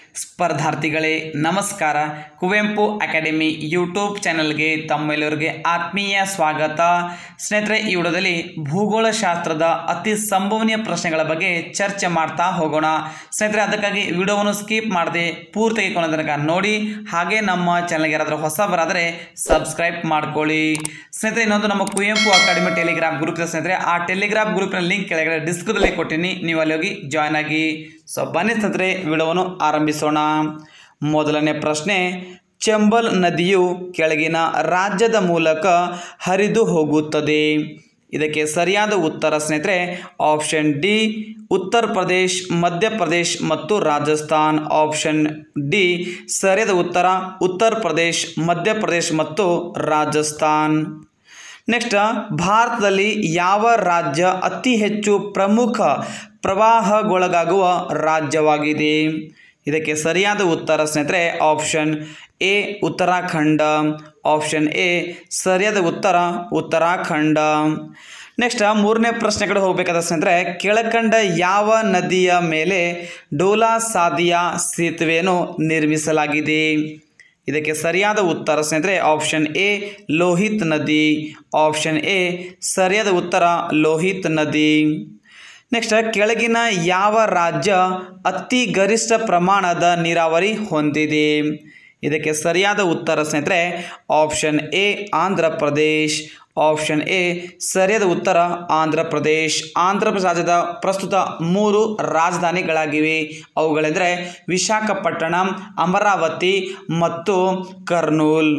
ಸ್ಪರ್ಧಾರ್ಥಿಗಳೇ ನಮಸ್ಕಾರ Kuvempu academy YouTube ಚಾನಲ್ಗೆ ತಮ್ಮೆಲ್ಲರಿಗೆ ಆತ್ಮೀಯ ಸ್ವಾಗತ ಸ್ನೇಹಿತರೆ ಈ ವಿಡಿಯೋದಲ್ಲಿ ಭೂಗೋಳಶಾಸ್ತ್ರದ ಅತಿ ಸಂಭವನೀಯ ಪ್ರಶ್ನೆಗಳ ಬಗ್ಗೆ ಚರ್ಚೆ ಮಾಡ್ತಾ ಹೋಗೋಣ ಸ್ನೇಹಿತರೆ ಅದಕ್ಕಾಗಿ ವಿಡಿಯೋವನ್ನು ಸ್ಕಿಪ್ ಮಾಡದೆ ಪೂರ್ತಿಯಾಗಿ ಕೊನೆ ತನಕ ನೋಡಿ ಹಾಗೆ ನಮ್ಮ ಚಾನಲ್ಗೆ ಯಾರಾದರೂ ಹೊಸಬರಾದರೆ ಸಬ್ಸ್ಕ್ರೈಬ್ ಮಾಡ್ಕೊಳ್ಳಿ ಸ್ನೇಹಿತರೆ ಇನ್ನೊಂದು ನಮ್ಮ ಕುವೆಂಪು ಅಕಾಡೆಮಿ ಟೆಲಿಗ್ರಾಮ್ ಗ್ರೂಪ್ ಇದೆ ಸ್ನೇಹಿತರೆ ಆ ಟೆಲಿಗ್ರಾಮ್ ಗ್ರೂಪ್ನ ಲಿಂಕ್ ಕೆಳಗಡೆ ಡಿಸ್ಕ್ರಿಪ್ಷನಲ್ಲಿ ಕೊಟ್ಟಿನಿ ನೀವು ಅಲ್ಲಿ ಹೋಗಿ ಜಾಯ್ನ್ ಆಗಿ ಸೊ ಬನ್ನಿ ಸ್ನೇಹಿತರೆ ವಿಡಿಯೋವನ್ನು ಆರಂಭಿಸೋಣ ಮೊದಲನೇ ಪ್ರಶ್ನೆ ಚಂಬಲ್ ನದಿಯು ಕೆಳಗಿನ ರಾಜ್ಯದ ಮೂಲಕ ಹರಿದು ಹೋಗುತ್ತದೆ ಇದಕ್ಕೆ ಸರಿಯಾದ ಉತ್ತರ ಸ್ನೇಹಿತರೆ ಆಪ್ಷನ್ ಡಿ ಉತ್ತರ ಪ್ರದೇಶ್ ಮಧ್ಯಪ್ರದೇಶ್ ಮತ್ತು ರಾಜಸ್ಥಾನ್ ಆಪ್ಷನ್ ಡಿ ಸರಿಯಾದ ಉತ್ತರ ಉತ್ತರ ಪ್ರದೇಶ್ ಮಧ್ಯಪ್ರದೇಶ್ ಮತ್ತು ರಾಜಸ್ಥಾನ್ ನೆಕ್ಸ್ಟ್ ಭಾರತದಲ್ಲಿ ಯಾವ ರಾಜ್ಯ ಅತಿ ಹೆಚ್ಚು ಪ್ರಮುಖ ಪ್ರವಾಹಗೊಳಗಾಗುವ ರಾಜ್ಯವಾಗಿದೆ ಇದಕ್ಕೆ ಸರಿಯಾದ ಉತ್ತರ ಸ್ನೇಹಿತರೆ option A Uttarakhand option A ಸರಿಯಾದ ಉತ್ತರ ಉತ್ತರಾಖಂಡ ನೆಕ್ಸ್ಟ್ ಮೂರನೇ ಪ್ರಶ್ನೆ ಕಡೆ ಹೋಗಬೇಕಾದ ಸ್ನೇಹಿತರೆ ಕೆಳಕಂಡ ಯಾವ ನದಿಯ ಮೇಲೆ ಡೋಲಾ ಸಾದಿಯಾ ಸೇತುವೆಯನ್ನು ನಿರ್ಮಿಸಲಾಗಿದೆ ಇದಕ್ಕೆ ಸರಿಯಾದ ಉತ್ತರ ಸ್ನೇಹಿತರೆ ಆಪ್ಷನ್ ಎ ಲೋಹಿತ್ ನದಿ ಆಪ್ಷನ್ ಎ ಸರಿಯಾದ ಉತ್ತರ ಲೋಹಿತ್ ನದಿ ನೆಕ್ಸ್ಟ್ ಕೆಳಗಿನ ಯಾವ ರಾಜ್ಯ ಅತಿ ಗರಿಷ್ಠ ಪ್ರಮಾಣದ ನೀರಾವರಿ ಹೊಂದಿದೆ ಇದಕ್ಕೆ ಸರಿಯಾದ ಉತ್ತರ ಸ್ನೇಹಿತರೆ option A Andhra Pradesh option A ಸರಿಯಾದ ಉತ್ತರ ಆಂಧ್ರ ಪ್ರದೇಶ್ ಆಂಧ್ರ ಪ್ರದೇಶ ರಾಜ್ಯದ ಪ್ರಸ್ತುತ ಮೂರು ರಾಜಧಾನಿಗಳಾಗಿವೆ ಅವುಗಳೆಂದರೆ ವಿಶಾಖಪಟ್ಟಣಂ ಅಮರಾವತಿ ಮತ್ತು ಕರ್ನೂಲ್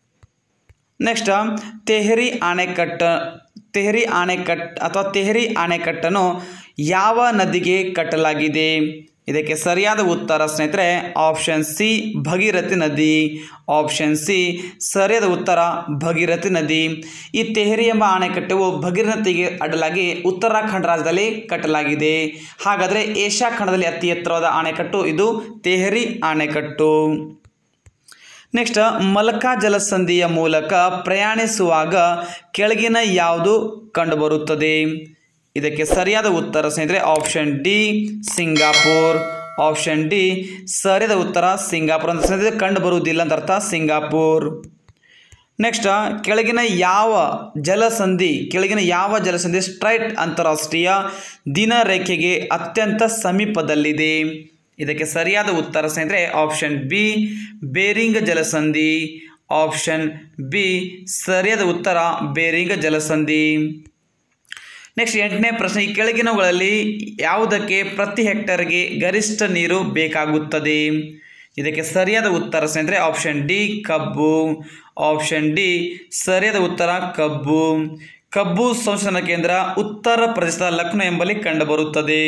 ನೆಕ್ಸ್ಟ್ ತೆಹರಿ ಅಣೆಕಟ್ಟು ತೆಹರಿ ಅಣೆಕಟ್ ಅಥವಾ ತೆಹರಿ ಅಣೆಕಟ್ಟನ್ನು ಯಾವ ನದಿಗೆ ಕಟ್ಟಲಾಗಿದೆ ಇದಕ್ಕೆ ಸರಿಯಾದ ಉತ್ತರ ಸ್ನೇಹಿತರೆ ಆಪ್ಷನ್ ಸಿ ಭಗೀರಥಿ ನದಿ ಆಪ್ಷನ್ ಸಿ ಸರಿಯಾದ ಉತ್ತರ ಭಗೀರಥಿ ನದಿ ಈ ತೆಹರಿ ಎಂಬ ಅಣೆಕಟ್ಟವು ಭಗೀರಥಿಗೆ ಅಡ್ಡಲಾಗಿ ಉತ್ತರಾಖಂಡ ರಾಜ್ಯದಲ್ಲಿ ಕಟ್ಟಲಾಗಿದೆ ಹಾಗಾದರೆ ಏಷ್ಯಾ ಖಂಡದಲ್ಲಿ ಅತಿ ಎತ್ತರವಾದ ಅಣೆಕಟ್ಟು ಇದು ತೆಹರಿ ಅಣೆಕಟ್ಟು ನೆಕ್ಸ್ಟ್ ಮಲ್ಕಾ ಜಲಸಂಧಿಯ ಮೂಲಕ ಪ್ರಯಾಣಿಸುವಾಗ ಕೆಳಗಿನ ಯಾವುದು ಕಂಡುಬರುತ್ತದೆ ಇದಕ್ಕೆ ಸರಿಯಾದ ಉತ್ತರ ಸ್ನೇಹಿತರೆ option D Singapore option D ಸರಿಯಾದ ಉತ್ತರ ಸಿಂಗಾಪುರ್ ಅಂತ ಸ್ನೇಹಿತರೆ ಕಂಡು ಬರುವುದಿಲ್ಲ ಅಂತ ಅರ್ಥ ಸಿಂಗಾಪುರ್ ನೆಕ್ಸ್ಟ್ ಕೆಳಗಿನ ಯಾವ ಜಲಸಂಧಿ ಕೆಳಗಿನ ಯಾವ ಜಲಸಂಧಿ ಸ್ಟ್ರೈಟ್ ಅಂತಾರಾಷ್ಟ್ರೀಯ ದಿನರೇಖೆಗೆ ಅತ್ಯಂತ ಸಮೀಪದಲ್ಲಿದೆ ಇದಕ್ಕೆ ಸರಿಯಾದ ಉತ್ತರ ಸ್ನೇಹಿತರೆ ಆಪ್ಷನ್ ಬಿ ಬೇರಿಂಗ್ ಜಲಸಂಧಿ ಆಪ್ಷನ್ ಬಿ ಸರಿಯಾದ ಉತ್ತರ ಬೇರಿಂಗ್ ಜಲಸಂಧಿ ನೆಕ್ಸ್ಟ್ ಎಂಟನೇ ಪ್ರಶ್ನೆ ಈ ಕೆಳಗಿನವುಗಳಲ್ಲಿ ಯಾವುದಕ್ಕೆ ಪ್ರತಿ ಹೆಕ್ಟರ್ಗೆ ಗರಿಷ್ಠ ನೀರು ಬೇಕಾಗುತ್ತದೆ ಇದಕ್ಕೆ ಸರಿಯಾದ ಉತ್ತರ ಸ್ನೇಹಿತರೆ ಆಪ್ಷನ್ ಡಿ ಕಬ್ಬು ಆಪ್ಷನ್ ಡಿ ಸರಿಯಾದ ಉತ್ತರ ಕಬ್ಬು ಕಬ್ಬು ಸಂಶೋಧನಾ ಕೇಂದ್ರ ಉತ್ತರ ಪ್ರದೇಶದ ಲಕ್ನೋ ಎಂಬಲ್ಲಿ ಕಂಡುಬರುತ್ತದೆ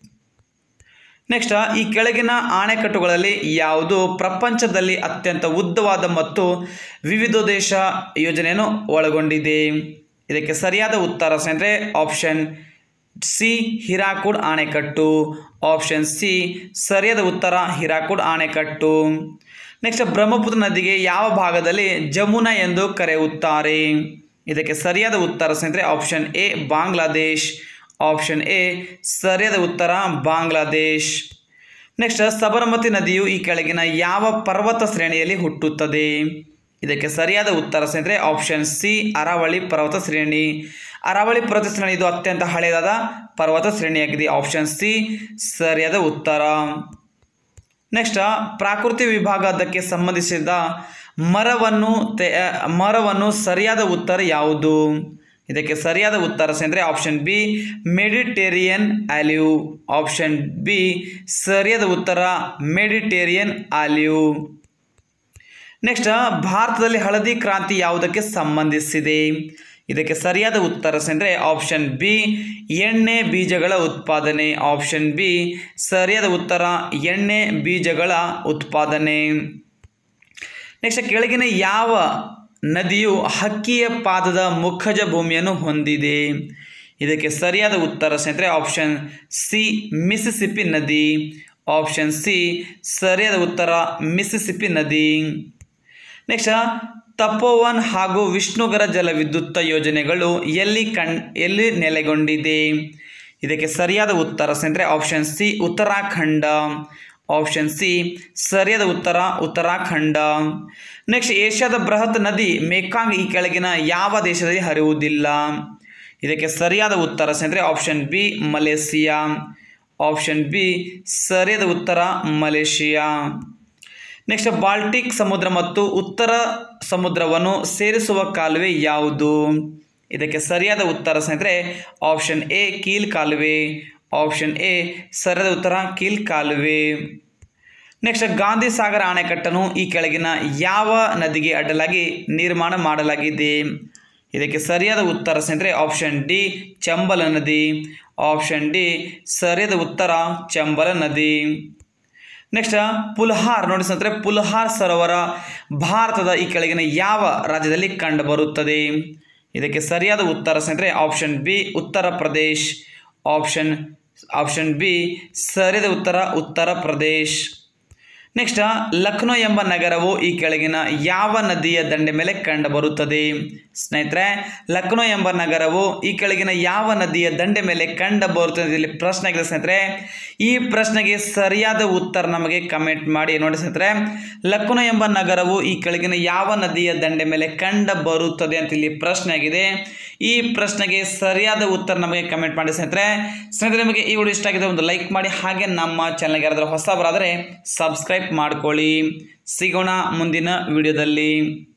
ನೆಕ್ಸ್ಟ್ ಈ ಕೆಳಗಿನ ಅಣೆಕಟ್ಟುಗಳಲ್ಲಿ ಯಾವುದು ಪ್ರಪಂಚದಲ್ಲಿ ಅತ್ಯಂತ ಉದ್ದವಾದ ಮತ್ತು ವಿವಿಧೋದ್ದೇಶ ಯೋಜನೆಯನ್ನು ಒಳಗೊಂಡಿದೆ ಇದಕ್ಕೆ ಸರಿಯಾದ ಉತ್ತರ ಸ್ನೇಹಿತರೆ ಆಪ್ಷನ್ ಸಿ ಹಿರಾಕುಡ್ ಅಣೆಕಟ್ಟು ಆಪ್ಷನ್ ಸಿ ಸರಿಯಾದ ಉತ್ತರ ಹಿರಾಕುಡ್ ಅಣೆಕಟ್ಟು ನೆಕ್ಸ್ಟ್ ಬ್ರಹ್ಮಪುತ್ರ ನದಿಗೆ ಯಾವ ಭಾಗದಲ್ಲಿ ಜಮುನಾ ಎಂದು ಕರೆಯುತ್ತಾರೆ ಇದಕ್ಕೆ ಸರಿಯಾದ ಉತ್ತರ ಸ್ನೇಹಿತರೆ option A Bangladesh option A ಸರಿಯಾದ ಉತ್ತರ ಬಾಂಗ್ಲಾದೇಶ್ ನೆಕ್ಸ್ಟ್ ಸಬರಮತಿ ನದಿಯು ಈ ಕೆಳಗಿನ ಯಾವ ಪರ್ವತ ಶ್ರೇಣಿಯಲ್ಲಿ ಹುಟ್ಟುತ್ತದೆ ಇದಕ್ಕೆ ಸರಿಯಾದ ಉತ್ತರ ಸ್ನೇಹಿತರೆ ಆಪ್ಷನ್ ಸಿ ಅರಾವಳಿ ಪರ್ವತ ಶ್ರೇಣಿ ಅರಾವಳಿ ಪರ್ವತ ಶ್ರೇಣಿ ಇದು ಅತ್ಯಂತ ಹಳೆಯದಾದ ಪರ್ವತ ಶ್ರೇಣಿಯಾಗಿದೆ ಆಪ್ಷನ್ ಸಿ ಸರಿಯಾದ ಉತ್ತರ ನೆಕ್ಸ್ಟ್ ಪ್ರಾಕೃತಿ ವಿಭಾಗದಕ್ಕೆ ಸಂಬಂಧಿಸಿದ ಮರವನ್ನು ತೆ ಮರವನ್ನು ಸರಿಯಾದ ಉತ್ತರ ಯಾವುದು ಇದಕ್ಕೆ ಸರಿಯಾದ ಉತ್ತರ ಸ್ನೇಹಿತರೆ option B Mediterranean olive option B ಸರಿಯಾದ ಉತ್ತರ ಮೆಡಿಟೇರಿಯನ್ ಆಲಿವ್ ನೆಕ್ಸ್ಟ್ ಭಾರತದಲ್ಲಿ ಹಳದಿ ಕ್ರಾಂತಿ ಯಾವುದಕ್ಕೆ ಸಂಬಂಧಿಸಿದೆ ಇದಕ್ಕೆ ಸರಿಯಾದ ಉತ್ತರ ಸ್ನೇಹಿತರೆ ಆಪ್ಷನ್ ಬಿ ಎಣ್ಣೆ ಬೀಜಗಳ ಉತ್ಪಾದನೆ ಆಪ್ಷನ್ ಬಿ ಸರಿಯಾದ ಉತ್ತರ ಎಣ್ಣೆ ಬೀಜಗಳ ಉತ್ಪಾದನೆ ನೆಕ್ಸ್ಟ್ ಕೆಳಗಿನ ಯಾವ ನದಿಯು ಹಕ್ಕಿಯ ಪಾದದ ಮುಖಜ ಭೂಮಿಯನ್ನು ಹೊಂದಿದೆ ಇದಕ್ಕೆ ಸರಿಯಾದ ಉತ್ತರ ಸ್ನೇಹಿತರೆ ಆಪ್ಷನ್ ಸಿ ಮಿಸಿಸಿಪಿ ನದಿ ಆಪ್ಷನ್ ಸಿ ಸರಿಯಾದ ಉತ್ತರ ಮಿಸಿಸಿಪಿ ನದಿ ನೆಕ್ಸ್ಟ್ ತಪೋವನ್ ಹಾಗೂ ವಿಷ್ಣುಗರ ಜಲವಿದ್ಯುತ್ ಯೋಜನೆಗಳು ಎಲ್ಲಿ ಕಣ್ ಎಲ್ಲಿ ನೆಲೆಗೊಂಡಿದೆ ಇದಕ್ಕೆ ಸರಿಯಾದ ಉತ್ತರ ಸ್ನೇಹಿತರೆ option C Uttarakhand option C ಸರಿಯಾದ ಉತ್ತರ ಉತ್ತರಾಖಂಡ ನೆಕ್ಸ್ಟ್ ಏಷ್ಯಾದ ಬೃಹತ್ ನದಿ ಮೇಕಾಂಗ್ ಈ ಕೆಳಗಿನ ಯಾವ ದೇಶದಲ್ಲಿ ಹರಿಯುವುದಿಲ್ಲ ಇದಕ್ಕೆ ಸರಿಯಾದ ಉತ್ತರ ಸ್ನೇಹಿತರೆ option B Malaysia option B ಸರಿಯಾದ ಉತ್ತರ ಮಲೇಷಿಯಾ ನೆಕ್ಸ್ಟ್ ಬಾಲ್ಟಿಕ್ ಸಮುದ್ರ ಮತ್ತು ಉತ್ತರ ಸಮುದ್ರವನ್ನು ಸೇರಿಸುವ ಕಾಲುವೆ ಯಾವುದು ಇದಕ್ಕೆ ಸರಿಯಾದ ಉತ್ತರ ಸ್ನೇಹಿತರೆ ಆಪ್ಷನ್ ಎ ಕೀಲ್ ಕಾಲುವೆ ಆಪ್ಷನ್ ಎ ಸರಿಯಾದ ಉತ್ತರ ಕೀಲ್ ಕಾಲುವೆ ನೆಕ್ಸ್ಟ್ ಗಾಂಧಿ ಸಾಗರ ಅಣೆಕಟ್ಟನ್ನು ಈ ಕೆಳಗಿನ ಯಾವ ನದಿಗೆ ಅಡ್ಡಲಾಗಿ ನಿರ್ಮಾಣ ಮಾಡಲಾಗಿದೆ ಇದಕ್ಕೆ ಸರಿಯಾದ ಉತ್ತರ ಸ್ನೇಹಿತರೆ ಆಪ್ಷನ್ ಡಿ ಚಂಬಲ ನದಿ ಆಪ್ಷನ್ ಡಿ ಸರಿಯಾದ ಉತ್ತರ ಚಂಬಲ ನದಿ ನೆಕ್ಸ್ಟ್ ಪುಲ್ಹಾರ್ ನೋಡಿ ಸ್ನೇಹಿತರೆ ಪುಲ್ಹಾರ್ ಸರೋವರ ಭಾರತದ ಈ ಕೆಳಗಿನ ಯಾವ ರಾಜ್ಯದಲ್ಲಿ ಕಂಡುಬರುತ್ತದೆ ಇದಕ್ಕೆ ಸರಿಯಾದ ಉತ್ತರ ಸ್ನೇಹಿತರೆ ಆಪ್ಷನ್ ಬಿ ಉತ್ತರ ಪ್ರದೇಶ್ ಆಪ್ಷನ್ ಆಪ್ಷನ್ ಬಿ ಸರಿಯಾದ ಉತ್ತರ ಉತ್ತರ ಪ್ರದೇಶ್ ನೆಕ್ಸ್ಟ್ ಲಕ್ನೋ ಎಂಬ ನಗರವು ಈ ಕೆಳಗಿನ ಯಾವ ನದಿಯ ದಂಡೆ ಮೇಲೆ ಕಂಡುಬರುತ್ತದೆ ಸ್ನೇಹಿತರೆ ಲಕ್ನೋ ಎಂಬ ನಗರವು ಈ ಕೆಳಗಿನ ಯಾವ ನದಿಯ ದಂಡೆ ಮೇಲೆ ಕಂಡುಬರುತ್ತದೆ ಇಲ್ಲಿ ಪ್ರಶ್ನೆ ಆಗಿದೆ ಸ್ನೇಹಿತರೆ ಈ ಪ್ರಶ್ನೆಗೆ ಸರಿಯಾದ ಉತ್ತರ ನಮಗೆ ಕಮೆಂಟ್ ಮಾಡಿ ನೋಡಿ ಸ್ನೇಹಿತರೆ ಲಕ್ನೋ ಎಂಬ ನಗರವು ಈ ಕೆಳಗಿನ ಯಾವ ನದಿಯ ದಂಡೆ ಮೇಲೆ ಕಂಡು ಬರುತ್ತದೆ ಅಂತ ಇಲ್ಲಿ ಪ್ರಶ್ನೆ ಆಗಿದೆ ಈ ಪ್ರಶ್ನೆಗೆ ಸರಿಯಾದ ಉತ್ತರ ನಮಗೆ ಕಮೆಂಟ್ ಮಾಡಿ ಸ್ನೇಹಿತರೆ ಸ್ನೇಹಿತರೆ ನಿಮಗೆ ಈ ವಿಡಿಯೋ ಇಷ್ಟ ಆಗಿದೆ ಒಂದು ಲೈಕ್ ಮಾಡಿ ಹಾಗೆ ನಮ್ಮ ಚಾನಲ್ಗೆ ಯಾರಾದರೂ ಹೊಸಬರಾದರೆ ಸಬ್ಸ್ಕ್ರೈಬ್ ಮಾಡ್ಕೊಳ್ಳಿ ಸಿಗೋಣ ಮುಂದಿನ ವಿಡಿಯೋದಲ್ಲಿ